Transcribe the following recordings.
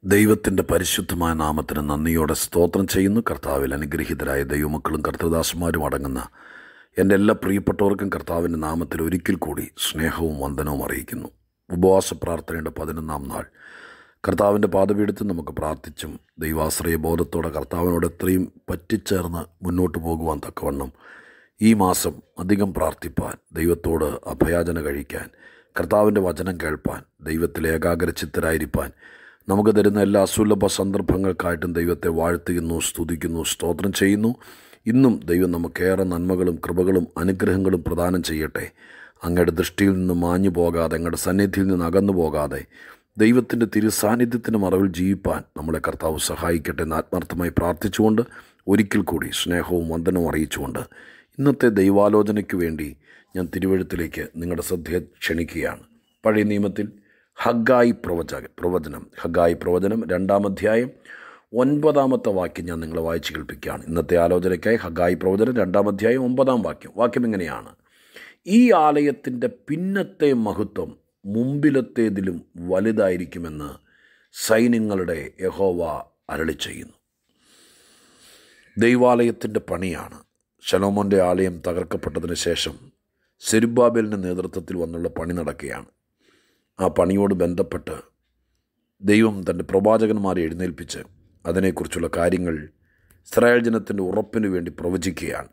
ദൈവത്തിൻ്റെ പരിശുദ്ധമായ നാമത്തിന് നന്ദിയോടെ സ്തോത്രം ചെയ്യുന്നു കർത്താവിൽ അനുഗ്രഹീതരായ ദൈവമക്കളും കർത്തൃദാസന്മാരും അടങ്ങുന്ന എൻ്റെ എല്ലാ പ്രിയപ്പെട്ടവർക്കും കർത്താവിൻ്റെ നാമത്തിൽ ഒരിക്കൽ കൂടി സ്നേഹവും വന്ദനവും അറിയിക്കുന്നു ഉപവാസ പ്രാർത്ഥനയുടെ പതിനൊന്നാം നാൾ കർത്താവിൻ്റെ പാതപീഠത്തിൽ നമുക്ക് പ്രാർത്ഥിച്ചും ദൈവാശ്രയ ബോധത്തോടെ കർത്താവിനോട് എത്രയും പറ്റിച്ചേർന്ന് മുന്നോട്ട് പോകുവാൻ തക്കവണ്ണം ഈ മാസം അധികം പ്രാർത്ഥിപ്പാൻ ദൈവത്തോട് അഭയാചന കഴിക്കാൻ കർത്താവിൻ്റെ വചനം കേൾപ്പാൻ ദൈവത്തിൽ ഏകാഗ്രചിത്തരായിരിക്കാൻ നമുക്ക് തരുന്ന എല്ലാ സുലഭ സന്ദർഭങ്ങൾക്കായിട്ടും ദൈവത്തെ വാഴ്ത്തുന്നു സ്തുതിക്കുന്നു സ്തോത്രം ചെയ്യുന്നു ഇന്നും ദൈവം നമുക്കേറെ നന്മകളും കൃപകളും അനുഗ്രഹങ്ങളും പ്രദാനം ചെയ്യട്ടെ അങ്ങയുടെ ദൃഷ്ടിയിൽ നിന്ന് മാഞ്ഞു പോകാതെ അങ്ങയുടെ സന്നിധിയിൽ നിന്ന് അകന്നു പോകാതെ ദൈവത്തിൻ്റെ തിരുസാന്നിധ്യത്തിന് മറവിൽ ജീവിപ്പാൻ നമ്മളെ കർത്താവ് സഹായിക്കട്ടെ എന്ന് ആത്മാർത്ഥമായി പ്രാർത്ഥിച്ചുകൊണ്ട് ഒരിക്കൽ കൂടി സ്നേഹവും വന്ദനവും അറിയിച്ചുകൊണ്ട് ഇന്നത്തെ ദൈവാലോചനയ്ക്ക് വേണ്ടി ഞാൻ തിരുവഴുത്തിലേക്ക് നിങ്ങളുടെ ശ്രദ്ധയെ ക്ഷണിക്കുകയാണ് പഴയ നിയമത്തിൽ ഹഗായി പ്രവചക പ്രവചനം ഹഗായി പ്രവചനം രണ്ടാം അധ്യായം ഒൻപതാമത്തെ വാക്യം ഞാൻ നിങ്ങളെ വായിച്ച് കേൾപ്പിക്കുകയാണ് ഇന്നത്തെ ആലോചനയ്ക്കായി ഹഗായി പ്രവചനം രണ്ടാം അധ്യായം ഒമ്പതാം വാക്യം വാക്യം ഇങ്ങനെയാണ് ഈ ആലയത്തിൻ്റെ പിന്നത്തെ മഹത്വം മുമ്പിലത്തേതിലും വലുതായിരിക്കുമെന്ന് സൈന്യങ്ങളുടെ യഹോവ അരളി ചെയ്യുന്നു ദൈവാലയത്തിൻ്റെ പണിയാണ് ശലോമോൻ്റെ ആലയം തകർക്കപ്പെട്ടതിന് ശേഷം സെരുബാബേലിൻ്റെ നേതൃത്വത്തിൽ വന്നുള്ള പണി നടക്കുകയാണ് ആ പണിയോട് ബന്ധപ്പെട്ട് ദൈവം തൻ്റെ പ്രവാചകന്മാരെ എഴുന്നേൽപ്പിച്ച് അതിനെക്കുറിച്ചുള്ള കാര്യങ്ങൾ ഇസ്രായേൽ ജനത്തിൻ്റെ ഉറപ്പിന് വേണ്ടി പ്രവചിക്കുകയാണ്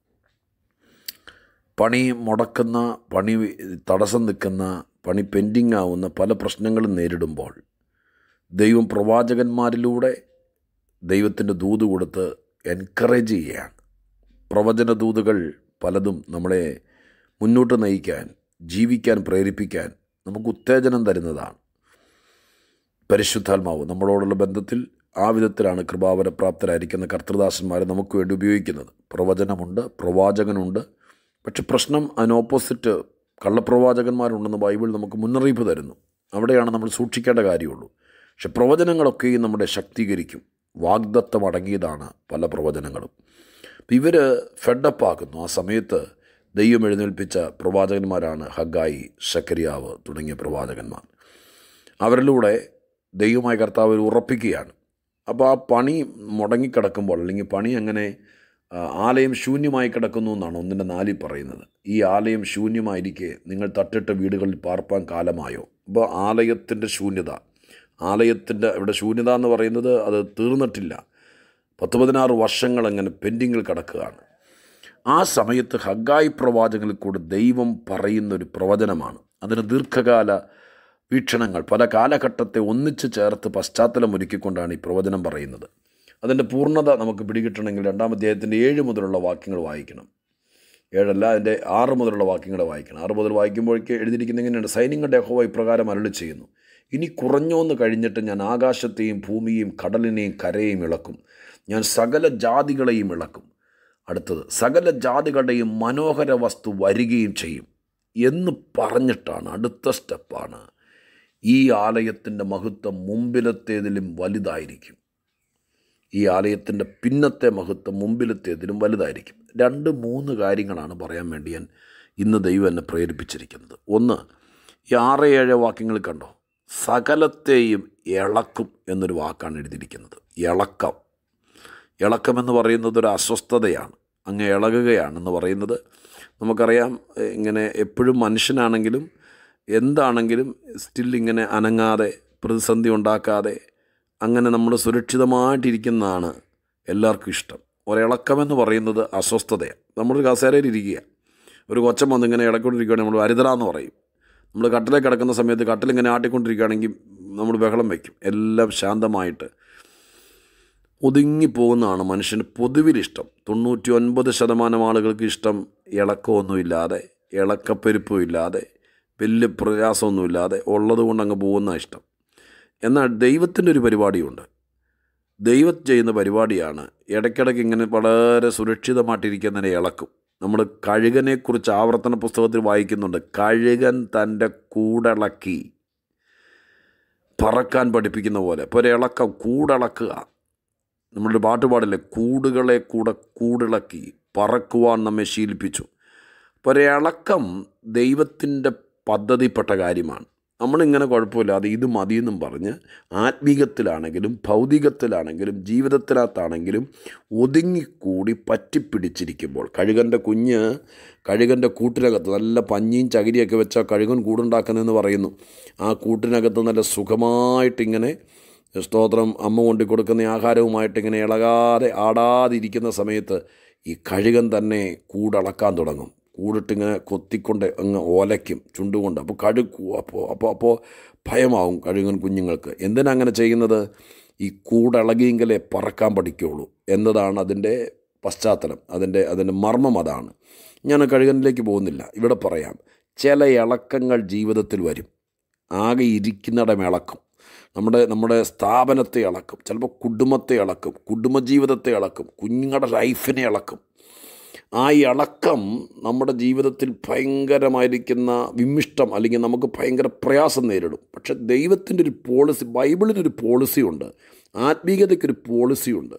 പണി മുടക്കുന്ന പണി തടസ്സം നിൽക്കുന്ന പണി പെൻഡിങ് ആവുന്ന പല പ്രശ്നങ്ങളും നേരിടുമ്പോൾ ദൈവം പ്രവാചകന്മാരിലൂടെ ദൈവത്തിൻ്റെ ദൂത് കൊടുത്ത് എൻകറേജ് ചെയ്യുകയാണ് പ്രവചന ദൂതുകൾ പലതും നമ്മളെ മുന്നോട്ട് നയിക്കാൻ ജീവിക്കാൻ പ്രേരിപ്പിക്കാൻ നമുക്ക് ഉത്തേജനം തരുന്നതാണ് പരിശുദ്ധാത്മാവ് നമ്മളോടുള്ള ബന്ധത്തിൽ ആ വിധത്തിലാണ് കൃപാവരപ്രാപ്തരായിരിക്കുന്ന കർത്തൃദാസന്മാരെ നമുക്ക് വേണ്ടി ഉപയോഗിക്കുന്നത് പ്രവചനമുണ്ട് പ്രവാചകനുണ്ട് പക്ഷെ പ്രശ്നം അതിന് ഓപ്പോസിറ്റ് കള്ളപ്രവാചകന്മാരുണ്ടെന്ന് ബൈബിൾ നമുക്ക് മുന്നറിയിപ്പ് തരുന്നു അവിടെയാണ് നമ്മൾ സൂക്ഷിക്കേണ്ട കാര്യമുള്ളൂ പക്ഷെ പ്രവചനങ്ങളൊക്കെയും നമ്മുടെ ശക്തീകരിക്കും വാഗ്ദത്തം അടങ്ങിയതാണ് പല പ്രവചനങ്ങളും അപ്പം ഇവർ ഫെഡപ്പാക്കുന്നു ആ സമയത്ത് ദൈവം എഴുന്നേൽപ്പിച്ച പ്രവാചകന്മാരാണ് ഹഗായി ശക്കരിയാവ് തുടങ്ങിയ പ്രവാചകന്മാർ അവരിലൂടെ ദൈവമായ കർത്താവ് ഉറപ്പിക്കുകയാണ് അപ്പോൾ ആ പണി മുടങ്ങിക്കിടക്കുമ്പോൾ അല്ലെങ്കിൽ പണി അങ്ങനെ ആലയം ശൂന്യമായി കിടക്കുന്നു എന്നാണ് ഒന്നിൻ്റെ നാലിൽ പറയുന്നത് ഈ ആലയം ശൂന്യമായിരിക്കെ നിങ്ങൾ തട്ടിട്ട വീടുകളിൽ പാർപ്പാൻ കാലമായോ അപ്പോൾ ആലയത്തിൻ്റെ ശൂന്യത ആലയത്തിൻ്റെ ഇവിടെ ശൂന്യത എന്ന് പറയുന്നത് അത് തീർന്നിട്ടില്ല പത്ത് പതിനാറ് വർഷങ്ങൾ അങ്ങനെ പെൻഡിങ്ങിൽ കിടക്കുകയാണ് ആ സമയത്ത് ഹഗായി പ്രവാചകനിൽ കൂടെ ദൈവം പറയുന്നൊരു പ്രവചനമാണ് അതിന് ദീർഘകാല വീക്ഷണങ്ങൾ പല കാലഘട്ടത്തെ ഒന്നിച്ചു ചേർത്ത് പശ്ചാത്തലം ഒരുക്കിക്കൊണ്ടാണ് ഈ പ്രവചനം പറയുന്നത് അതിൻ്റെ പൂർണ്ണത നമുക്ക് പിടികിട്ടണമെങ്കിൽ രണ്ടാം അധ്യായത്തിൻ്റെ ഏഴ് മുതലുള്ള വാക്യങ്ങൾ വായിക്കണം ഏഴല്ല അതിൻ്റെ ആറ് മുതലുള്ള വാക്യങ്ങൾ വായിക്കണം ആറ് മുതൽ വായിക്കുമ്പോഴേക്ക് എഴുതിയിരിക്കുന്ന ഇങ്ങനെയാണ് സൈന്യങ്ങളുടെ യഹോവ ഇപ്രകാരം അരളി ചെയ്യുന്നു ഇനി കുറഞ്ഞോന്ന് കഴിഞ്ഞിട്ട് ഞാൻ ആകാശത്തെയും ഭൂമിയെയും കടലിനെയും കരയെയും ഇളക്കും ഞാൻ സകല ജാതികളെയും ഇളക്കും അടുത്തത് സകല ജാതികളുടെയും മനോഹര വസ്തു വരികയും ചെയ്യും എന്ന് പറഞ്ഞിട്ടാണ് അടുത്ത സ്റ്റെപ്പാണ് ഈ ആലയത്തിൻ്റെ മഹത്വം മുമ്പിലത്തേതിലും വലുതായിരിക്കും ഈ ആലയത്തിൻ്റെ പിന്നത്തെ മഹത്വം മുമ്പിലത്തേതിലും വലുതായിരിക്കും രണ്ട് മൂന്ന് കാര്യങ്ങളാണ് പറയാൻ വേണ്ടി ഞാൻ ഇന്ന് ദൈവം എന്നെ പ്രേരിപ്പിച്ചിരിക്കുന്നത് ഒന്ന് ഈ ആറ് ഏഴ് വാക്യങ്ങൾ കണ്ടോ സകലത്തെയും ഇളക്കും എന്നൊരു വാക്കാണ് എഴുതിയിരിക്കുന്നത് ഇളക്കം ഇളക്കമെന്ന് പറയുന്നത് ഒരു അസ്വസ്ഥതയാണ് അങ്ങ് ഇളകുകയാണെന്ന് പറയുന്നത് നമുക്കറിയാം ഇങ്ങനെ എപ്പോഴും മനുഷ്യനാണെങ്കിലും എന്താണെങ്കിലും സ്റ്റിൽ ഇങ്ങനെ അനങ്ങാതെ പ്രതിസന്ധി ഉണ്ടാക്കാതെ അങ്ങനെ നമ്മൾ സുരക്ഷിതമായിട്ടിരിക്കുന്നതാണ് എല്ലാവർക്കും ഇഷ്ടം ഒരിളക്കമെന്ന് പറയുന്നത് അസ്വസ്ഥതയാണ് നമ്മൾ കസേരയിൽ ഇരിക്കുക ഒരു കൊച്ചം വന്ന് ഇങ്ങനെ ഇളക്കൊണ്ടിരിക്കുകയാണെങ്കിൽ നമ്മൾ അരുതരാന്ന് പറയും നമ്മൾ കട്ടിലേക്ക് കിടക്കുന്ന സമയത്ത് കട്ടിലിങ്ങനെ ആട്ടിക്കൊണ്ടിരിക്കുകയാണെങ്കിൽ നമ്മൾ ബഹളം വയ്ക്കും എല്ലാം ശാന്തമായിട്ട് ഒതുങ്ങിപ്പോകുന്നതാണ് മനുഷ്യന് പൊതുവിലിഷ്ടം തൊണ്ണൂറ്റി ഒൻപത് ശതമാനം ആളുകൾക്ക് ഇഷ്ടം ഇളക്കമൊന്നുമില്ലാതെ ഇളക്കപ്പെരുപ്പും ഇല്ലാതെ വലിയ പ്രയാസമൊന്നുമില്ലാതെ ഉള്ളത് കൊണ്ട് അങ്ങ് പോകുന്ന ഇഷ്ടം എന്നാൽ ദൈവത്തിൻ്റെ ഒരു പരിപാടിയുണ്ട് ദൈവം ചെയ്യുന്ന പരിപാടിയാണ് ഇടയ്ക്കിടയ്ക്ക് ഇങ്ങനെ വളരെ സുരക്ഷിതമായിട്ടിരിക്കുന്നതിനെ ഇളക്കും നമ്മൾ കഴുകനെക്കുറിച്ച് ആവർത്തന പുസ്തകത്തിൽ വായിക്കുന്നുണ്ട് കഴുകൻ തൻ്റെ കൂടിളക്കി പറക്കാൻ പഠിപ്പിക്കുന്ന പോലെ ഇപ്പോൾ ഒരു ഇളക്കം കൂടിളക്കുക നമ്മളൊരു പാട്ട് പാടില്ലേ കൂടുകളെ കൂടെ കൂടിളക്കി പറക്കുവാൻ നമ്മെ ശീലിപ്പിച്ചു അപ്പോൾ ഒരു ഇളക്കം ദൈവത്തിൻ്റെ പദ്ധതിപ്പെട്ട കാര്യമാണ് നമ്മളിങ്ങനെ കുഴപ്പമില്ലാതെ ഇത് മതിയെന്നും പറഞ്ഞ് ആത്മീകത്തിലാണെങ്കിലും ഭൗതികത്തിലാണെങ്കിലും ജീവിതത്തിനകത്താണെങ്കിലും ഒതുങ്ങിക്കൂടി പറ്റിപ്പിടിച്ചിരിക്കുമ്പോൾ കഴുകൻ്റെ കുഞ്ഞ് കഴുകൻ്റെ കൂട്ടിനകത്ത് നല്ല പഞ്ഞിയും ചകിരിയൊക്കെ വെച്ചാൽ കഴുകൻ കൂടുണ്ടാക്കുന്നതെന്ന് പറയുന്നു ആ കൂട്ടിനകത്ത് നല്ല സുഖമായിട്ടിങ്ങനെ സ്തോത്രം അമ്മ കൊണ്ടു കൊടുക്കുന്ന ആഹാരവുമായിട്ട് ഇങ്ങനെ ഇളകാതെ ആടാതിരിക്കുന്ന സമയത്ത് ഈ കഴുകൻ തന്നെ കൂടളക്കാൻ തുടങ്ങും കൂടിട്ടിങ്ങനെ കൊത്തിക്കൊണ്ട് അങ്ങ് ഓലയ്ക്കും ചുണ്ടുകൊണ്ട് അപ്പോൾ കഴുകു അപ്പോൾ അപ്പോൾ അപ്പോൾ ഭയമാവും കഴുകൻ കുഞ്ഞുങ്ങൾക്ക് എന്തിനാ അങ്ങനെ ചെയ്യുന്നത് ഈ കൂടിളകിയെങ്കിലേ പറക്കാൻ പഠിക്കുകയുള്ളൂ എന്നതാണ് അതിൻ്റെ പശ്ചാത്തലം അതിൻ്റെ അതിൻ്റെ മർമ്മം അതാണ് ഞാൻ കഴുകനിലേക്ക് പോകുന്നില്ല ഇവിടെ പറയാം ചില ഇളക്കങ്ങൾ ജീവിതത്തിൽ വരും ആകെ ഇരിക്കുന്നിടം ഇളക്കും നമ്മുടെ നമ്മുടെ സ്ഥാപനത്തെ ഇളക്കും ചിലപ്പോൾ കുടുംബത്തെ ഇളക്കും കുടുംബജീവിതത്തെ ഇളക്കും കുഞ്ഞുങ്ങളുടെ ലൈഫിനെ ഇളക്കും ആ ഇളക്കം നമ്മുടെ ജീവിതത്തിൽ ഭയങ്കരമായിരിക്കുന്ന വിമിഷ്ടം അല്ലെങ്കിൽ നമുക്ക് ഭയങ്കര പ്രയാസം നേരിടും പക്ഷെ ദൈവത്തിൻ്റെ ഒരു പോളിസി ബൈബിളിനൊരു പോളിസി ഉണ്ട് ആത്മീയതയ്ക്കൊരു പോളിസി ഉണ്ട്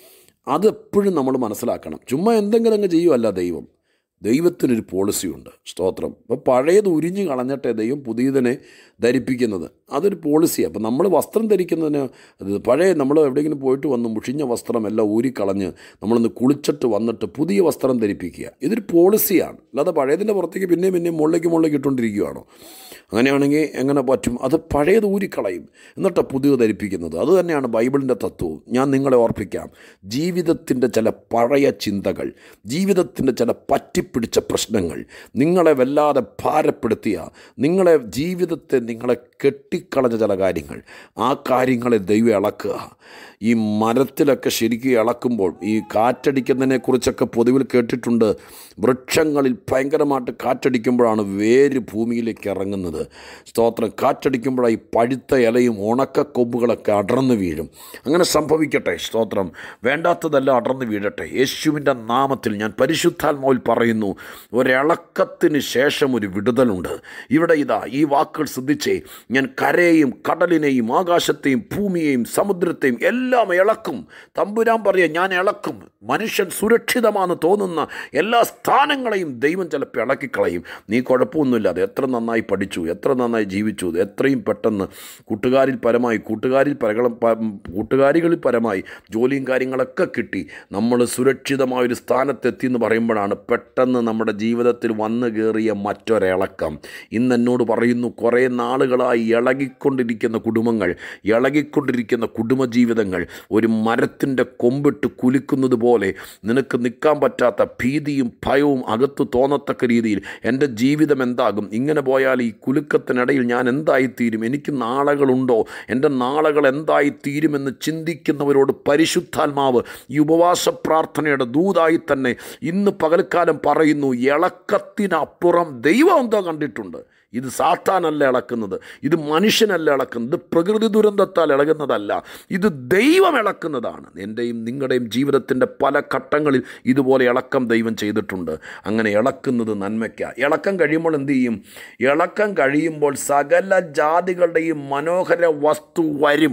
അതെപ്പോഴും നമ്മൾ മനസ്സിലാക്കണം ചുമ്മാ എന്തെങ്കിലും അങ്ങ് ചെയ്യുമല്ല ദൈവം ദൈവത്തിനൊരു പോളിസിയുണ്ട് സ്തോത്രം അപ്പോൾ പഴയത് ഉരിഞ്ഞു കളഞ്ഞിട്ടേ ദൈവം പുതിയതിനെ ധരിപ്പിക്കുന്നത് അതൊരു പോളിസിയാണ് അപ്പം നമ്മൾ വസ്ത്രം ധരിക്കുന്നതിന് അത് പഴയ നമ്മൾ എവിടെയെങ്കിലും പോയിട്ട് വന്ന് മുഷിഞ്ഞ വസ്ത്രം എല്ലാം ഊരിക്കളഞ്ഞ് നമ്മളൊന്ന് കുളിച്ചിട്ട് വന്നിട്ട് പുതിയ വസ്ത്രം ധരിപ്പിക്കുക ഇതൊരു പോളിസിയാണ് അല്ലാതെ പഴയതിൻ്റെ പുറത്തേക്ക് പിന്നെയും പിന്നെയും മുകളിലേക്ക് മുകളിലേക്ക് ഇട്ടുകൊണ്ടിരിക്കുകയാണോ അങ്ങനെയാണെങ്കിൽ എങ്ങനെ പറ്റും അത് പഴയത് ഊരിക്കളയും എന്നിട്ട് പുതിയത് ധരിപ്പിക്കുന്നത് അത് തന്നെയാണ് ബൈബിളിൻ്റെ തത്വവും ഞാൻ നിങ്ങളെ ഓർപ്പിക്കാം ജീവിതത്തിൻ്റെ ചില പഴയ ചിന്തകൾ ജീവിതത്തിൻ്റെ ചില പറ്റിപ്പിടിച്ച പ്രശ്നങ്ങൾ നിങ്ങളെ വല്ലാതെ ഭാരപ്പെടുത്തിയ നിങ്ങളെ ജീവിതത്തെ നിങ്ങളെ കെട്ടിക്കളഞ്ഞ ചില കാര്യങ്ങൾ ആ കാര്യങ്ങളെ ദൈവം ഇളക്കുക ഈ മരത്തിലൊക്കെ ശരിക്കും ഇളക്കുമ്പോൾ ഈ കാറ്റടിക്കുന്നതിനെക്കുറിച്ചൊക്കെ പൊതുവിൽ കേട്ടിട്ടുണ്ട് വൃക്ഷങ്ങളിൽ ഭയങ്കരമായിട്ട് കാറ്റടിക്കുമ്പോഴാണ് വേര് ഭൂമിയിലേക്ക് ഇറങ്ങുന്നത് സ്തോത്രം കാറ്റടിക്കുമ്പോഴാണ് ഈ പഴുത്ത ഇലയും ഉണക്ക കൊമ്പുകളൊക്കെ അടർന്നു വീഴും അങ്ങനെ സംഭവിക്കട്ടെ സ്തോത്രം വേണ്ടാത്തതെല്ലാം അടർന്നു വീഴട്ടെ യേശുവിൻ്റെ നാമത്തിൽ ഞാൻ പരിശുദ്ധാത്മാവിൽ പറയുന്നു ഒരിളക്കത്തിന് ശേഷം ഒരു വിടുതലുണ്ട് ഇവിടെ ഇതാ ഈ വാക്കുകൾ ശ്രദ്ധിച്ചേ ഞാൻ കരയെയും കടലിനെയും ആകാശത്തെയും ഭൂമിയെയും സമുദ്രത്തെയും എല്ലാം ഇളക്കും തമ്പുരാൻ പറയുക ഞാൻ ഇളക്കും മനുഷ്യൻ സുരക്ഷിതമാണെന്ന് തോന്നുന്ന എല്ലാ സ്ഥാനങ്ങളെയും ദൈവം ചിലപ്പോൾ ഇളക്കിക്കളയും നീ കുഴപ്പമൊന്നുമില്ലാതെ എത്ര നന്നായി പഠിച്ചു എത്ര നന്നായി ജീവിച്ചു എത്രയും പെട്ടെന്ന് കൂട്ടുകാരിൽ പരമായി കൂട്ടുകാരിൽ പരകളം കൂട്ടുകാരികളിൽ പരമായി ജോലിയും കാര്യങ്ങളൊക്കെ കിട്ടി നമ്മൾ സുരക്ഷിതമായൊരു സ്ഥാനത്തെത്തി എന്ന് പറയുമ്പോഴാണ് പെട്ടെന്ന് നമ്മുടെ ജീവിതത്തിൽ വന്നു കയറിയ മറ്റൊരിളക്കം ഇന്ന് എന്നോട് പറയുന്നു കുറേ നാളുകളായി ഇളകിക്കൊണ്ടിരിക്കുന്ന കുടുംബങ്ങൾ ഇളകിക്കൊണ്ടിരിക്കുന്ന കുടുംബജീവിതങ്ങൾ ഒരു മരത്തിൻ്റെ കൊമ്പിട്ട് കുലുക്കുന്നത് പോലെ നിനക്ക് നിൽക്കാൻ പറ്റാത്ത ഭീതിയും ഭയവും അകത്ത് തോന്നത്തക്ക രീതിയിൽ എൻ്റെ ജീവിതം എന്താകും ഇങ്ങനെ പോയാൽ ഈ കുലുക്കത്തിനിടയിൽ ഞാൻ എന്തായിത്തീരും എനിക്ക് നാളകളുണ്ടോ എൻ്റെ നാളകൾ എന്തായിത്തീരുമെന്ന് ചിന്തിക്കുന്നവരോട് പരിശുദ്ധാത്മാവ് ഈ ഉപവാസ പ്രാർത്ഥനയുടെ ദൂതായി തന്നെ ഇന്ന് പകൽക്കാലം പറയുന്നു ഇളക്കത്തിനപ്പുറം ദൈവം എന്തോ കണ്ടിട്ടുണ്ട് ഇത് സാത്താനല്ല ഇളക്കുന്നത് ഇത് മനുഷ്യനല്ല ഇളക്കുന്നത് ഇത് പ്രകൃതി ദുരന്തത്താൽ ഇളകുന്നതല്ല ഇത് ദൈവം ഇളക്കുന്നതാണ് എൻ്റെയും നിങ്ങളുടെയും ജീവിതത്തിൻ്റെ പല ഘട്ടങ്ങളിൽ ഇതുപോലെ ഇളക്കം ദൈവം ചെയ്തിട്ടുണ്ട് അങ്ങനെ ഇളക്കുന്നത് നന്മയ്ക്ക ഇളക്കം കഴിയുമ്പോൾ എന്ത് ചെയ്യും ഇളക്കം കഴിയുമ്പോൾ സകല ജാതികളുടെയും മനോഹര വസ്തു വരും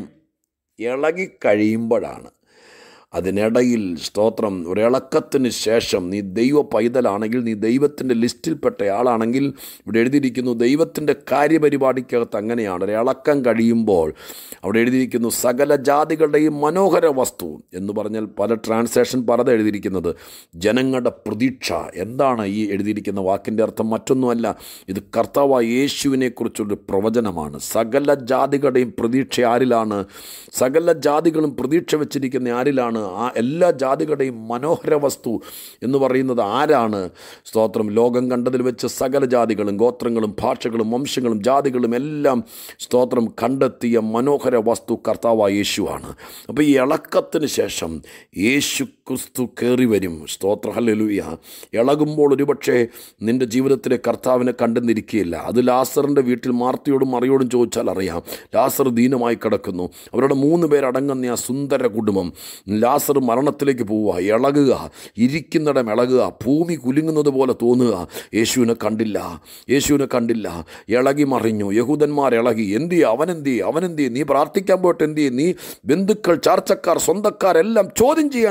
ഇളകി കഴിയുമ്പോഴാണ് അതിനിടയിൽ സ്തോത്രം ഒരിളക്കത്തിന് ശേഷം നീ ദൈവ പൈതലാണെങ്കിൽ നീ ദൈവത്തിൻ്റെ ലിസ്റ്റിൽപ്പെട്ട ആളാണെങ്കിൽ ഇവിടെ എഴുതിയിരിക്കുന്നു ദൈവത്തിൻ്റെ കാര്യപരിപാടിക്കകത്ത് അങ്ങനെയാണ് ഒരിളക്കം കഴിയുമ്പോൾ അവിടെ എഴുതിയിരിക്കുന്നു സകല ജാതികളുടെയും മനോഹര വസ്തു എന്ന് പറഞ്ഞാൽ പല ട്രാൻസ്ലേഷൻ പലത് എഴുതിയിരിക്കുന്നത് ജനങ്ങളുടെ പ്രതീക്ഷ എന്താണ് ഈ എഴുതിയിരിക്കുന്ന വാക്കിൻ്റെ അർത്ഥം മറ്റൊന്നുമല്ല ഇത് കർത്താവായ യേശുവിനെക്കുറിച്ചുള്ളൊരു പ്രവചനമാണ് സകല ജാതികളുടെയും പ്രതീക്ഷ ആരിലാണ് സകല ജാതികളും പ്രതീക്ഷ വെച്ചിരിക്കുന്ന ആരിലാണ് ആ എല്ലാ ജാതികളുടെയും മനോഹര വസ്തു എന്ന് പറയുന്നത് ആരാണ് സ്തോത്രം ലോകം കണ്ടതിൽ വെച്ച് സകല ജാതികളും ഗോത്രങ്ങളും ഭാഷകളും വംശങ്ങളും ജാതികളും എല്ലാം സ്തോത്രം കണ്ടെത്തിയ മനോഹര വസ്തു കർത്താവായ യേശുവാണ് അപ്പോൾ ഈ ഇളക്കത്തിന് ശേഷം യേശു ക്രിസ്തു കയറി വരും സ്തോത്ര ഹല്ലേലൂയ ഇളകുമ്പോൾ ഒരുപക്ഷെ നിൻ്റെ ജീവിതത്തിലെ കർത്താവിനെ കണ്ടെന്നിരിക്കുകയില്ല അത് ലാസറിൻ്റെ വീട്ടിൽ മാർത്തിയോടും മറിയോടും ചോദിച്ചാൽ അറിയാം ലാസർ ദീനമായി കിടക്കുന്നു അവരുടെ മൂന്ന് പേരടങ്ങുന്ന ആ സുന്ദര കുടുംബം ലാസർ മരണത്തിലേക്ക് പോവുക ഇളകുക ഇരിക്കുന്നിടം ഇളകുക ഭൂമി കുലുങ്ങുന്നത് പോലെ തോന്നുക യേശുവിനെ കണ്ടില്ല യേശുവിനെ കണ്ടില്ല ഇളകി മറിഞ്ഞു യഹൂദന്മാർ ഇളകി എന്തി അവനെന്തി അവനെന്തി നീ പ്രാർത്ഥിക്കാൻ പോയിട്ട് എന്തി നീ ബന്ധുക്കൾ ചാർച്ചക്കാർ സ്വന്തക്കാരെല്ലാം ചോദ്യം ചെയ്യാൻ തുടങ്ങി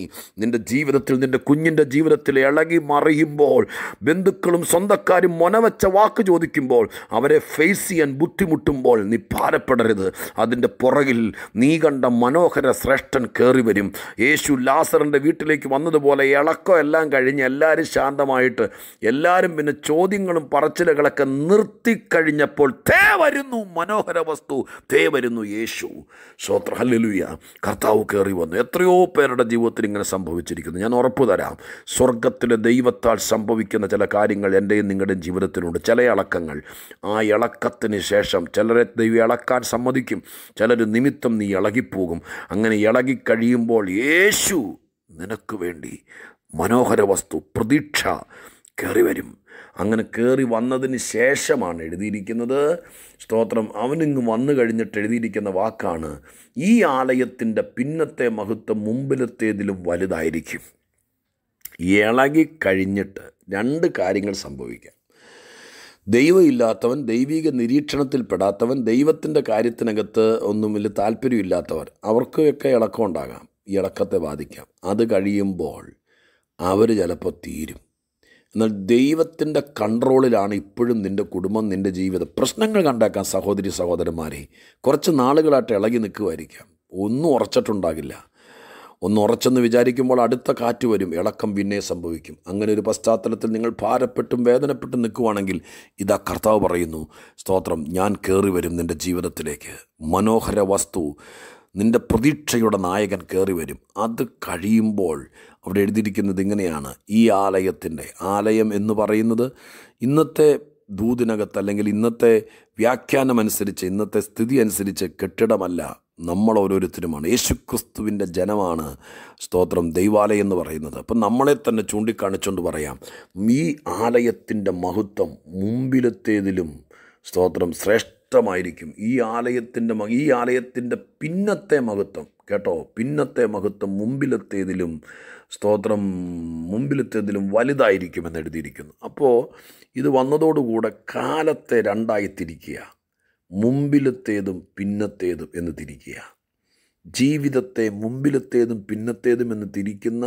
നിൻ്റെ ജീവിതത്തിൽ നിൻ്റെ കുഞ്ഞിൻ്റെ ജീവിതത്തിൽ ഇളകി മറിയുമ്പോൾ ബന്ധുക്കളും സ്വന്തക്കാരും മൊനവച്ച വാക്ക് ചോദിക്കുമ്പോൾ അവരെ ഫേസ് ചെയ്യാൻ ബുദ്ധിമുട്ടുമ്പോൾ നീ ഭാരപ്പെടരുത് അതിൻ്റെ പുറകിൽ നീ കണ്ട മനോഹര ശ്രേഷ്ഠൻ കയറി വരും യേശു ലാസറിൻ്റെ വീട്ടിലേക്ക് വന്നതുപോലെ ഇളക്കം എല്ലാം കഴിഞ്ഞ് എല്ലാവരും ശാന്തമായിട്ട് എല്ലാവരും പിന്നെ ചോദ്യങ്ങളും പറച്ചിലുകളൊക്കെ നിർത്തിക്കഴിഞ്ഞപ്പോൾ തേ വരുന്നു മനോഹര വസ്തു തേ വരുന്നു യേശു സ്വത്ര ഹല്ലുയ കർത്താവ് കയറി വന്നു എത്രയോ പേരുടെ ജീവിതത്തിൽ ഇങ്ങനെ സംഭവിച്ചിരിക്കുന്നു ഞാൻ ഉറപ്പു തരാം സ്വർഗത്തിലെ ദൈവത്താൽ സംഭവിക്കുന്ന ചില കാര്യങ്ങൾ എൻ്റെയും നിങ്ങളുടെയും ജീവിതത്തിലുണ്ട് ചില ഇളക്കങ്ങൾ ആ ഇളക്കത്തിന് ശേഷം ചിലരെ ദൈവം ഇളക്കാൻ സമ്മതിക്കും ചിലർ നിമിത്തം നീ ഇളകിപ്പോകും അങ്ങനെ ഇളകിക്കഴിയുമ്പോൾ യേശു നിനക്ക് വേണ്ടി മനോഹര വസ്തു പ്രതീക്ഷ കയറി വരും അങ്ങനെ കയറി വന്നതിന് ശേഷമാണ് എഴുതിയിരിക്കുന്നത് സ്തോത്രം അവനിങ്ങ് വന്നു കഴിഞ്ഞിട്ട് എഴുതിയിരിക്കുന്ന വാക്കാണ് ഈ ആലയത്തിൻ്റെ പിന്നത്തെ മഹത്വം മുമ്പിലത്തേതിലും വലുതായിരിക്കും ഇളകിക്കഴിഞ്ഞിട്ട് രണ്ട് കാര്യങ്ങൾ സംഭവിക്കാം ദൈവമില്ലാത്തവൻ ദൈവിക നിരീക്ഷണത്തിൽപ്പെടാത്തവൻ ദൈവത്തിൻ്റെ കാര്യത്തിനകത്ത് ഒന്നും വലിയ താല്പര്യമില്ലാത്തവർ അവർക്കൊക്കെ ഇളക്കം ഉണ്ടാകാം ഈ ഇളക്കത്തെ ബാധിക്കാം അത് കഴിയുമ്പോൾ അവർ ചിലപ്പോൾ തീരും എന്നാൽ ദൈവത്തിൻ്റെ കൺട്രോളിലാണ് ഇപ്പോഴും നിൻ്റെ കുടുംബം നിൻ്റെ ജീവിതം പ്രശ്നങ്ങൾ കണ്ടാക്കാൻ സഹോദരി സഹോദരന്മാരെ കുറച്ച് നാളുകളായിട്ട് ഇളകി നിൽക്കുമായിരിക്കാം ഒന്നും ഉറച്ചിട്ടുണ്ടാകില്ല ഒന്ന് ഉറച്ചെന്ന് വിചാരിക്കുമ്പോൾ അടുത്ത കാറ്റ് വരും ഇളക്കം പിന്നെ സംഭവിക്കും അങ്ങനെ ഒരു പശ്ചാത്തലത്തിൽ നിങ്ങൾ ഭാരപ്പെട്ടും വേദനപ്പെട്ടും നിൽക്കുവാണെങ്കിൽ ഇതാ കർത്താവ് പറയുന്നു സ്തോത്രം ഞാൻ കയറി വരും നിൻ്റെ ജീവിതത്തിലേക്ക് മനോഹര വസ്തു നിൻ്റെ പ്രതീക്ഷയുടെ നായകൻ കയറി വരും അത് കഴിയുമ്പോൾ അവിടെ എഴുതിയിരിക്കുന്നത് ഇങ്ങനെയാണ് ഈ ആലയത്തിൻ്റെ ആലയം എന്ന് പറയുന്നത് ഇന്നത്തെ ദൂതിനകത്ത് അല്ലെങ്കിൽ ഇന്നത്തെ വ്യാഖ്യാനമനുസരിച്ച് ഇന്നത്തെ സ്ഥിതി അനുസരിച്ച് കെട്ടിടമല്ല നമ്മൾ ഓരോരുത്തരുമാണ് യേശുക്രിസ്തുവിൻ്റെ ജനമാണ് സ്തോത്രം ദൈവാലയം എന്ന് പറയുന്നത് അപ്പം നമ്മളെ തന്നെ ചൂണ്ടിക്കാണിച്ചുകൊണ്ട് പറയാം ഈ ആലയത്തിൻ്റെ മഹത്വം മുമ്പിലത്തേതിലും സ്തോത്രം ശ്രേഷ്ഠമായിരിക്കും ഈ ആലയത്തിൻ്റെ മ ഈ ആലയത്തിൻ്റെ പിന്നത്തെ മഹത്വം കേട്ടോ പിന്നത്തെ മഹത്വം മുമ്പിലത്തേതിലും സ്തോത്രം മുമ്പിലത്തേതിലും വലുതായിരിക്കുമെന്ന് എഴുതിയിരിക്കുന്നു അപ്പോൾ ഇത് വന്നതോടുകൂടെ കാലത്തെ രണ്ടായി തിരിക്കുക മുമ്പിലത്തേതും പിന്നത്തേതും എന്ന് തിരിക്കുക ജീവിതത്തെ മുമ്പിലത്തേതും പിന്നത്തേതും എന്ന് തിരിക്കുന്ന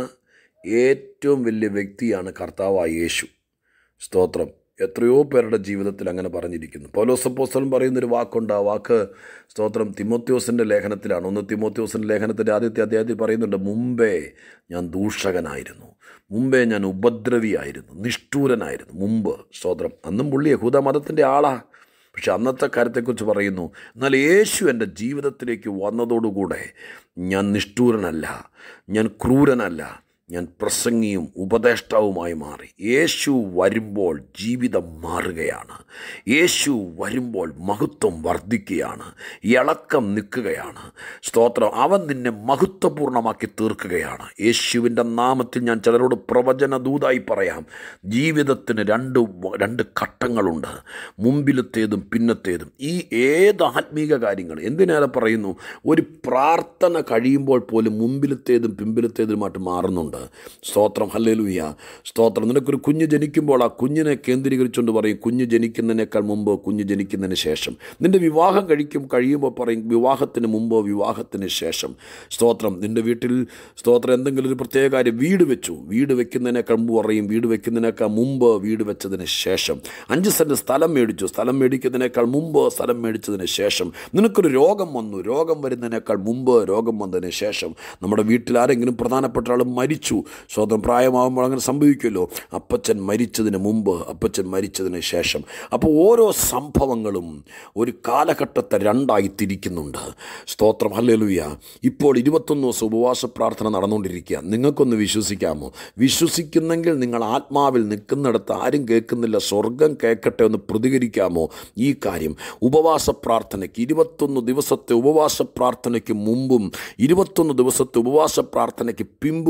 ഏറ്റവും വലിയ വ്യക്തിയാണ് കർത്താവായ യേശു സ്തോത്രം എത്രയോ പേരുടെ ജീവിതത്തിൽ അങ്ങനെ പറഞ്ഞിരിക്കുന്നു പൗലോസപ്പോസ്തലൻ പറയുന്നൊരു വാക്കുണ്ട് ആ വാക്ക് സ്തോത്രം തിമോത്യോസിൻ്റെ ലേഖനത്തിലാണ് ഒന്ന് തിമോത്യോസിൻ്റെ ലേഖനത്തിൻ്റെ ആദ്യത്തെ അദ്ദേഹത്തിൽ പറയുന്നുണ്ട് മുമ്പേ ഞാൻ ദൂഷകനായിരുന്നു മുമ്പേ ഞാൻ ഉപദ്രവിയായിരുന്നു നിഷ്ഠൂരനായിരുന്നു മുമ്പ് സ്തോത്രം അന്നും പുള്ളി യഹൂദ മതത്തിൻ്റെ ആളാ പക്ഷെ അന്നത്തെ കാര്യത്തെക്കുറിച്ച് പറയുന്നു എന്നാൽ യേശു എൻ്റെ ജീവിതത്തിലേക്ക് വന്നതോടുകൂടെ ഞാൻ നിഷ്ഠൂരനല്ല ഞാൻ ക്രൂരനല്ല ഞാൻ പ്രസംഗിയും ഉപദേഷ്ടാവുമായി മാറി യേശു വരുമ്പോൾ ജീവിതം മാറുകയാണ് യേശു വരുമ്പോൾ മഹത്വം വർദ്ധിക്കുകയാണ് ഇളക്കം നിൽക്കുകയാണ് സ്തോത്രം അവൻ നിന്നെ മഹത്വപൂർണ്ണമാക്കി തീർക്കുകയാണ് യേശുവിൻ്റെ നാമത്തിൽ ഞാൻ ചിലരോട് പ്രവചന ദൂതായി പറയാം ജീവിതത്തിന് രണ്ട് രണ്ട് ഘട്ടങ്ങളുണ്ട് മുമ്പിലത്തേതും പിന്നത്തേതും ഈ ഏത് ആത്മീക കാര്യങ്ങൾ എന്തിനേറെ പറയുന്നു ഒരു പ്രാർത്ഥന കഴിയുമ്പോൾ പോലും മുമ്പിലത്തേതും പിമ്പിലത്തേതുമായിട്ട് മാറുന്നുണ്ട് സ്തോത്രം ഹല്ലേലൂയ സ്തോത്രം നിനക്കൊരു കുഞ്ഞ് ജനിക്കുമ്പോൾ ആ കുഞ്ഞിനെ കേന്ദ്രീകരിച്ചുകൊണ്ട് പറയും കുഞ്ഞ് ജനിക്കുന്നതിനേക്കാൾ മുമ്പ് കുഞ്ഞ് ജനിക്കുന്നതിന് ശേഷം നിൻ്റെ വിവാഹം കഴിക്കും കഴിയുമ്പോൾ പറയും വിവാഹത്തിന് മുമ്പോ വിവാഹത്തിന് ശേഷം സ്തോത്രം നിൻ്റെ വീട്ടിൽ സ്തോത്രം എന്തെങ്കിലും ഒരു പ്രത്യേക കാര്യം വീട് വെച്ചു വീട് വെക്കുന്നതിനേക്കാൾ മുമ്പ് പറയും വീട് വെക്കുന്നതിനേക്കാൾ മുമ്പ് വീട് വെച്ചതിന് ശേഷം അഞ്ച് സെൻറ്റ് സ്ഥലം മേടിച്ചു സ്ഥലം മേടിക്കുന്നതിനേക്കാൾ മുമ്പ് സ്ഥലം മേടിച്ചതിന് ശേഷം നിനക്കൊരു രോഗം വന്നു രോഗം വരുന്നതിനേക്കാൾ മുമ്പ് രോഗം വന്നതിന് ശേഷം നമ്മുടെ വീട്ടിൽ ആരെങ്കിലും പ്രധാനപ്പെട്ട ആൾ മരിച്ചു സ്വന്തം പ്രായമാകുമ്പോൾ അങ്ങനെ സംഭവിക്കുമല്ലോ അപ്പച്ചൻ മരിച്ചതിന് മുമ്പ് അപ്പച്ചൻ മരിച്ചതിന് ശേഷം അപ്പോൾ ഓരോ സംഭവങ്ങളും ഒരു കാലഘട്ടത്തെ രണ്ടായി തിരിക്കുന്നുണ്ട് സ്തോത്രം ഹല്ലേലൂയ ഇപ്പോൾ ഇരുപത്തൊന്ന് ദിവസം ഉപവാസ പ്രാർത്ഥന നടന്നുകൊണ്ടിരിക്കുക നിങ്ങൾക്കൊന്ന് വിശ്വസിക്കാമോ വിശ്വസിക്കുന്നെങ്കിൽ നിങ്ങൾ ആത്മാവിൽ നിൽക്കുന്നിടത്ത് ആരും കേൾക്കുന്നില്ല സ്വർഗം കേൾക്കട്ടെ എന്ന് പ്രതികരിക്കാമോ ഈ കാര്യം ഉപവാസ പ്രാർത്ഥനയ്ക്ക് ഇരുപത്തൊന്ന് ദിവസത്തെ ഉപവാസ പ്രാർത്ഥനയ്ക്ക് മുമ്പും ഇരുപത്തൊന്ന് ദിവസത്തെ ഉപവാസ പ്രാർത്ഥനയ്ക്ക് പിമ്പും എന്നൊരു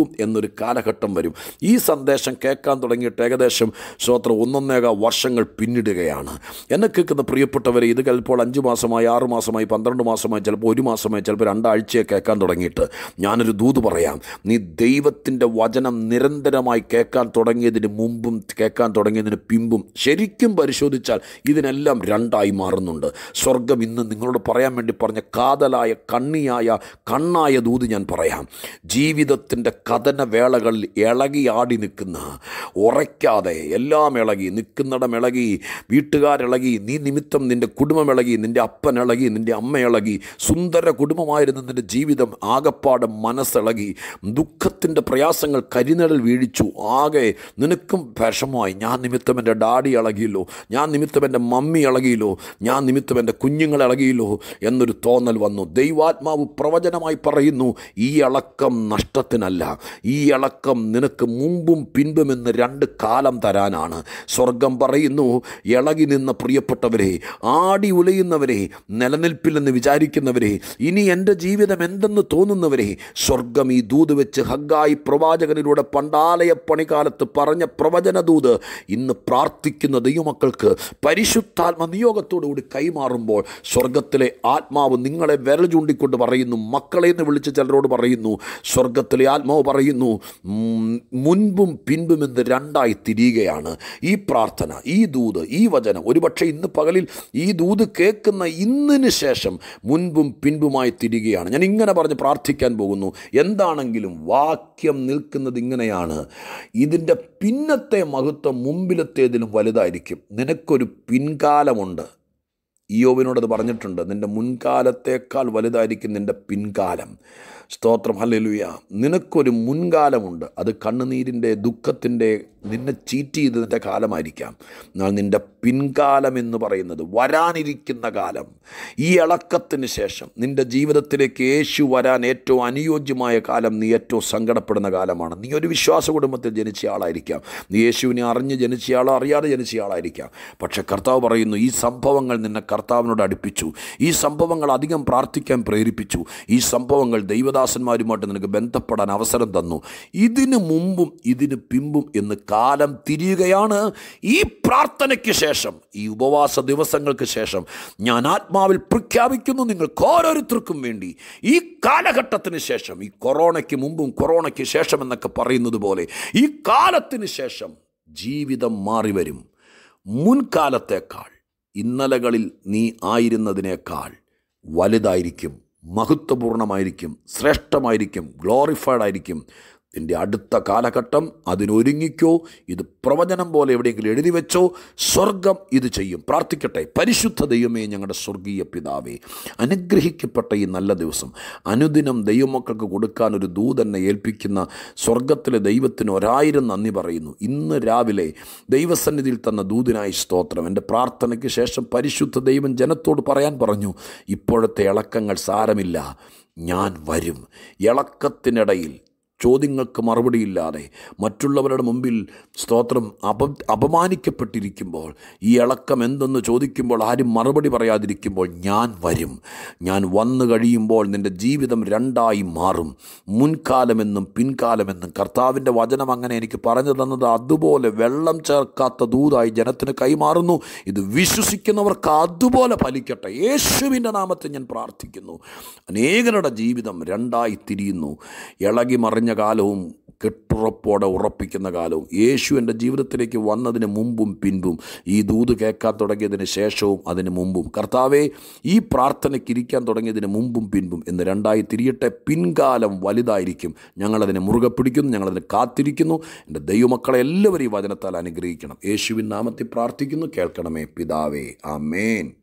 ഒരു കാലഘട്ടം വരും ഈ സന്ദേശം കേൾക്കാൻ തുടങ്ങിയിട്ട് ഏകദേശം ശ്രോത്രം ഒന്നൊന്നേക വർഷങ്ങൾ പിന്നിടുകയാണ് എന്നെ കേൾക്കുന്ന പ്രിയപ്പെട്ടവരെ ഇത് ചിലപ്പോൾ അഞ്ച് മാസമായി ആറ് മാസമായി പന്ത്രണ്ട് മാസമായി ചിലപ്പോൾ ഒരു മാസമായി ചിലപ്പോൾ രണ്ടാഴ്ചയെ കേൾക്കാൻ തുടങ്ങിയിട്ട് ഞാനൊരു ദൂത് പറയാം നീ ദൈവത്തിൻ്റെ വചനം നിരന്തരമായി കേൾക്കാൻ തുടങ്ങിയതിന് മുമ്പും കേൾക്കാൻ തുടങ്ങിയതിന് പിമ്പും ശരിക്കും പരിശോധിച്ചാൽ ഇതിനെല്ലാം രണ്ടായി മാറുന്നുണ്ട് സ്വർഗം ഇന്ന് നിങ്ങളോട് പറയാൻ വേണ്ടി പറഞ്ഞ കാതലായ കണ്ണിയായ കണ്ണായ ദൂത് ഞാൻ പറയാം ജീവിതത്തിൻ്റെ കഥന വേളകളിൽ ഇളകി ആടി നിൽക്കുന്ന ഉറയ്ക്കാതെ എല്ലാം ഇളകി നിൽക്കുന്നിടം ഇളകി വീട്ടുകാരിളകി നീ നിമിത്തം നിൻ്റെ കുടുംബം ഇളകി നിൻ്റെ അപ്പൻ ഇളകി നിൻ്റെ അമ്മ ഇളകി സുന്ദര കുടുംബമായിരുന്ന നിൻ്റെ ജീവിതം ആകപ്പാടെ മനസ്സിളകി ദുഃഖത്തിൻ്റെ പ്രയാസങ്ങൾ കരിനിഴൽ വീഴിച്ചു ആകെ നിനക്കും വിഷമമായി ഞാൻ നിമിത്തം എൻ്റെ ഡാഡി ഇളകിയല്ലോ ഞാൻ നിമിത്തം എൻ്റെ മമ്മി ഇളകിയല്ലോ ഞാൻ നിമിത്തം എൻ്റെ കുഞ്ഞുങ്ങൾ ഇളകിയല്ലോ എന്നൊരു തോന്നൽ വന്നു ദൈവാത്മാവ് പ്രവചനമായി പറയുന്നു ഈ ഇളക്കം നഷ്ടത്തിനല്ല ഈ ഇളക്കം നിനക്ക് മുമ്പും പിൻപുമെന്ന് രണ്ട് കാലം തരാനാണ് സ്വർഗം പറയുന്നു ഇളകി നിന്ന പ്രിയപ്പെട്ടവരെ ആടി ഉലയുന്നവരെ നിലനിൽപ്പില്ലെന്ന് വിചാരിക്കുന്നവരെ ഇനി എൻ്റെ ജീവിതം എന്തെന്ന് തോന്നുന്നവരെ സ്വർഗം ഈ ദൂത് വെച്ച് ഹഗ്ഗായി പ്രവാചകനിലൂടെ പണ്ടാലയ പണികാലത്ത് പറഞ്ഞ പ്രവചന ദൂത് ഇന്ന് പ്രാർത്ഥിക്കുന്ന ദൈവമക്കൾക്ക് പരിശുദ്ധാത്മ നിയോഗത്തോടുകൂടി കൈമാറുമ്പോൾ സ്വർഗത്തിലെ ആത്മാവ് നിങ്ങളെ വിരൽ ചൂണ്ടിക്കൊണ്ട് പറയുന്നു മക്കളെ എന്ന് വിളിച്ച് ചിലരോട് പറയുന്നു സ്വർഗത്തിലെ ആത്മാവ് പറയുന്നു ഉം, മുൻപും പിൻപും എന്ന് രണ്ടായി തിരിയുകയാണ് ഈ പ്രാർത്ഥന ഈ ദൂത് ഈ വചനം ഒരുപക്ഷെ ഇന്ന് പകലിൽ ഈ ദൂത് കേൾക്കുന്ന ഇന്നിന് ശേഷം മുൻപും പിൻപുമായി തിരികെയാണ് ഞാൻ ഇങ്ങനെ പറഞ്ഞ് പ്രാർത്ഥിക്കാൻ പോകുന്നു എന്താണെങ്കിലും വാക്യം നിൽക്കുന്നത് ഇങ്ങനെയാണ് ഇതിൻ്റെ പിന്നത്തെ മഹത്വം മുമ്പിലത്തേതിലും വലുതായിരിക്കും നിനക്കൊരു പിൻകാലമുണ്ട് ഇയോവിനോടത് പറഞ്ഞിട്ടുണ്ട് നിൻ്റെ മുൻകാലത്തേക്കാൾ വലുതായിരിക്കും നിൻ്റെ പിൻകാലം സ്തോത്രം ഹല്ലേലൂയ നിനക്കൊരു മുൻകാലമുണ്ട് അത് കണ്ണുനീരിൻ്റെ ദുഃഖത്തിൻ്റെ നിന്നെ ചീറ്റ് ചെയ്തതിൻ്റെ കാലമായിരിക്കാം എന്നാൽ നിൻ്റെ പിൻകാലം എന്ന് പറയുന്നത് വരാനിരിക്കുന്ന കാലം ഈ ഇളക്കത്തിന് ശേഷം നിൻ്റെ ജീവിതത്തിലേക്ക് യേശു വരാൻ ഏറ്റവും അനുയോജ്യമായ കാലം നീ ഏറ്റവും സങ്കടപ്പെടുന്ന കാലമാണ് നീ ഒരു വിശ്വാസ കുടുംബത്തിൽ ജനിച്ച ആളായിരിക്കാം നീ യേശുവിനെ അറിഞ്ഞ് ജനിച്ചയാളോ അറിയാതെ ജനിച്ചയാളായിരിക്കാം പക്ഷേ കർത്താവ് പറയുന്നു ഈ സംഭവങ്ങൾ നിന്നെ കർത്താവിനോട് അടുപ്പിച്ചു ഈ സംഭവങ്ങൾ അധികം പ്രാർത്ഥിക്കാൻ പ്രേരിപ്പിച്ചു ഈ സംഭവങ്ങൾ ദൈവദാസന്മാരുമായിട്ട് നിനക്ക് ബന്ധപ്പെടാൻ അവസരം തന്നു ഇതിനു മുമ്പും ഇതിന് പിമ്പും എന്ന് കാലം തിരിയുകയാണ് ഈ പ്രാർത്ഥനയ്ക്ക് ശേഷം ഈ ഉപവാസ ദിവസങ്ങൾക്ക് ശേഷം ഞാൻ ആത്മാവിൽ പ്രഖ്യാപിക്കുന്നു നിങ്ങൾക്ക് ഓരോരുത്തർക്കും വേണ്ടി ഈ കാലഘട്ടത്തിന് ശേഷം ഈ കൊറോണയ്ക്ക് മുമ്പും കൊറോണയ്ക്ക് ശേഷം എന്നൊക്കെ പറയുന്നത് പോലെ ഈ കാലത്തിന് ശേഷം ജീവിതം മാറി വരും മുൻകാലത്തേക്കാൾ ഇന്നലകളിൽ നീ ആയിരുന്നതിനേക്കാൾ വലുതായിരിക്കും മഹത്വപൂർണമായിരിക്കും ശ്രേഷ്ഠമായിരിക്കും ഗ്ലോറിഫൈഡ് ആയിരിക്കും നിൻ്റെ അടുത്ത കാലഘട്ടം അതിനൊരുങ്ങിക്കോ ഇത് പ്രവചനം പോലെ എവിടെയെങ്കിലും എഴുതി വെച്ചോ സ്വർഗം ഇത് ചെയ്യും പ്രാർത്ഥിക്കട്ടെ പരിശുദ്ധ ദൈവമേ ഞങ്ങളുടെ സ്വർഗീയ പിതാവേ അനുഗ്രഹിക്കപ്പെട്ട ഈ നല്ല ദിവസം അനുദിനം ദൈവമക്കൾക്ക് കൊടുക്കാൻ ഒരു ദൂതന്നെ ഏൽപ്പിക്കുന്ന സ്വർഗത്തിലെ ദൈവത്തിന് ഒരായിരം നന്ദി പറയുന്നു ഇന്ന് രാവിലെ ദൈവസന്നിധിയിൽ തന്ന ദൂതിനായി സ്തോത്രം എൻ്റെ പ്രാർത്ഥനയ്ക്ക് ശേഷം പരിശുദ്ധ ദൈവം ജനത്തോട് പറയാൻ പറഞ്ഞു ഇപ്പോഴത്തെ ഇളക്കങ്ങൾ സാരമില്ല ഞാൻ വരും ഇളക്കത്തിനിടയിൽ ചോദ്യങ്ങൾക്ക് മറുപടിയില്ലാതെ മറ്റുള്ളവരുടെ മുമ്പിൽ സ്തോത്രം അപ അപമാനിക്കപ്പെട്ടിരിക്കുമ്പോൾ ഈ ഇളക്കം എന്തെന്ന് ചോദിക്കുമ്പോൾ ആരും മറുപടി പറയാതിരിക്കുമ്പോൾ ഞാൻ വരും ഞാൻ വന്നു കഴിയുമ്പോൾ നിൻ്റെ ജീവിതം രണ്ടായി മാറും മുൻകാലമെന്നും പിൻകാലമെന്നും കർത്താവിൻ്റെ വചനം അങ്ങനെ എനിക്ക് പറഞ്ഞു തന്നത് അതുപോലെ വെള്ളം ചേർക്കാത്ത ദൂതായി ജനത്തിന് കൈമാറുന്നു ഇത് വിശ്വസിക്കുന്നവർക്ക് അതുപോലെ ഫലിക്കട്ടെ യേശുവിൻ്റെ നാമത്തിൽ ഞാൻ പ്രാർത്ഥിക്കുന്നു അനേകരുടെ ജീവിതം രണ്ടായി തിരിയുന്നു ഇളകി മറിഞ്ഞ കാലവും കെട്ടുറപ്പോടെ ഉറപ്പിക്കുന്ന കാലവും യേശു എൻ്റെ ജീവിതത്തിലേക്ക് വന്നതിന് മുമ്പും പിൻപും ഈ ദൂത് കേൾക്കാൻ തുടങ്ങിയതിന് ശേഷവും അതിന് മുമ്പും കർത്താവെ ഈ പ്രാർത്ഥനയ്ക്ക് ഇരിക്കാൻ തുടങ്ങിയതിന് മുമ്പും പിൻപും എന്ന് രണ്ടായി തിരിയട്ടെ പിൻകാലം വലുതായിരിക്കും ഞങ്ങളതിനെ മുറുകെ പിടിക്കുന്നു ഞങ്ങളതിനെ കാത്തിരിക്കുന്നു എൻ്റെ ദൈവമക്കളെ എല്ലാവരും ഈ വചനത്താൽ അനുഗ്രഹിക്കണം യേശുവിൻ നാമത്തിൽ പ്രാർത്ഥിക്കുന്നു കേൾക്കണമേ പിതാവേ ആമേൻ